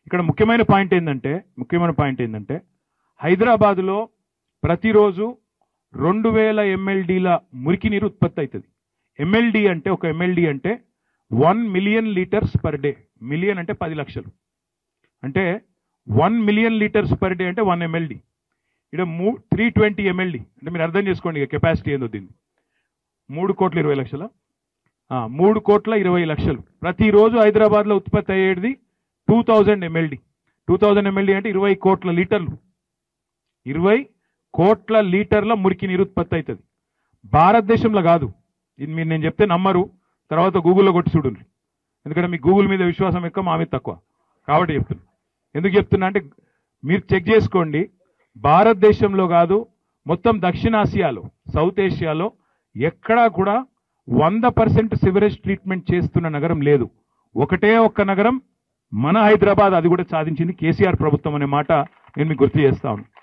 ఇక్కడ ముఖ్యమైన పాయింట్ ఏంటంటే ముఖ్యమైన పాయింట్ ఏంటంటే హైదరాబాదులో ప్రతిరోజు రెండు వేల ఎంఎల్డీల మురికి నీరు ఉత్పత్తి అవుతుంది ఎంఎల్డి అంటే ఒక ఎంఎల్డి అంటే one million litres per day million అంటే పది లక్షలు అంటే one million litres per day అంటే వన్ ఎంఎల్డి ఇక్కడ మూ త్రీ ట్వంటీ ఎంఎల్డి అంటే మీరు అర్థం చేసుకోండి ఇక కెపాసిటీ ఏందో దీన్ని మూడు కోట్ల ఇరవై లక్షల ఆ, మూడు కోట్ల ఇరవై లక్షలు ప్రతిరోజు హైదరాబాద్లో ఉత్పత్తి అయ్యేది two thousand MLD two thousand MLD అంటే ఇరవై కోట్ల లీటర్లు ఇరవై కోట్ల లీటర్ల మురికి నీరు ఉత్పత్తి అవుతుంది భారతదేశంలో కాదు ఇది మీరు నేను చెప్తే నమ్మరు తర్వాత గూగుల్లో కొట్టి చూడండి ఎందుకంటే మీ గూగుల్ మీద విశ్వాసం ఎక్కువ మా మీద తక్కువ కాబట్టి చెప్తున్నా ఎందుకు చెప్తున్నా అంటే మీరు చెక్ చేసుకోండి భారతదేశంలో కాదు మొత్తం దక్షిణాసియాలో సౌత్ ఏషియాలో ఎక్కడా కూడా వంద పర్సెంట్ సివరేజ్ ట్రీట్మెంట్ చేస్తున్న నగరం లేదు ఒకటే ఒక్క నగరం మన హైదరాబాద్ అది కూడా సాధించింది కేసీఆర్ ప్రభుత్వం అనే మాట నేను మీకు గుర్తు చేస్తా ఉన్నాను